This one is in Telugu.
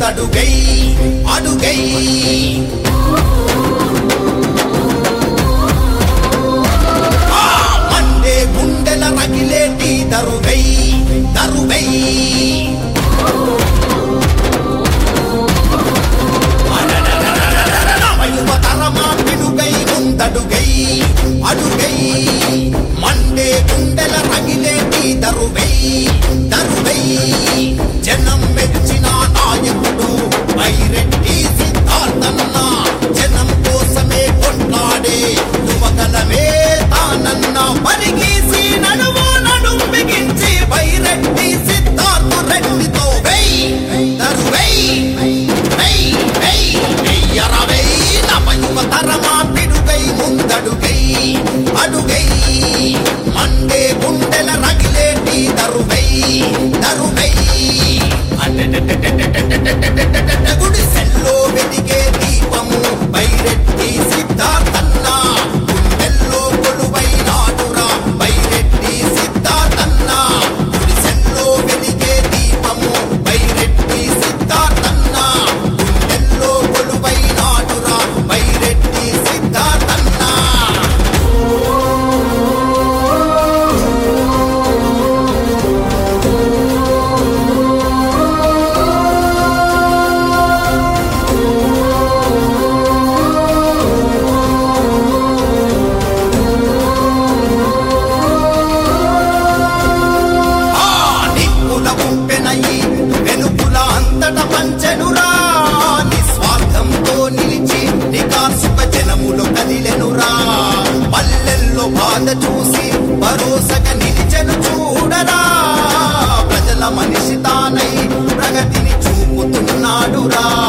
ముందడుగై అడుగై ఆ మండే గుండెల రగిలేటి దరువై దరువై నవయువ తరమా పిడుగై ముందడుగై అడుగై మండే గుండెల రగిలేటి దరువై దరువై జనం మెచ్చిన నాయకుడు వైరెడ్డి సిద్ధార్థన్న జనం కోసమే కొట్లాడే యువగలమే తానన్న పరిగీసి నడువు నడుం బిగించి వైరెడ్డి సిద్ధార్థ రెడ్డితో వెయ్ దరువై వెయ్ వెయ్ వెయ్యరవై నవయువ తరమా పిడుగై ముందడుగై అడుగై మండే గుండెల రగిలేటి దరువై దరువై గుడిసెల్లో వెదిగే దీపము బైరెడ్డి సిద్ధార్థన్న గుండెల్లో కొలువై నాటురా బైరెడ్డి సిద్ధార్థన్న గుడిసెల్లో వెదిగే దీపము బైరెడ్డి సిద్ధార్థన్న గుండెల్లో కొలువై నాటురా బైరెడ్డి సిద్ధార్థన్న ఆ నిప్పుల ఉప్పెనయి వెలుపుల అంతట పంచెనురా నిస్వార్థంతో నిలిచి నికాసుక జనములు కదిలెనురా పల్లెల్లో బాధ చూసి భరోసగా నిలిచెను చూడరా ప్రజల మనిషి తానై ప్రగతిని చూపుతున్నాడురా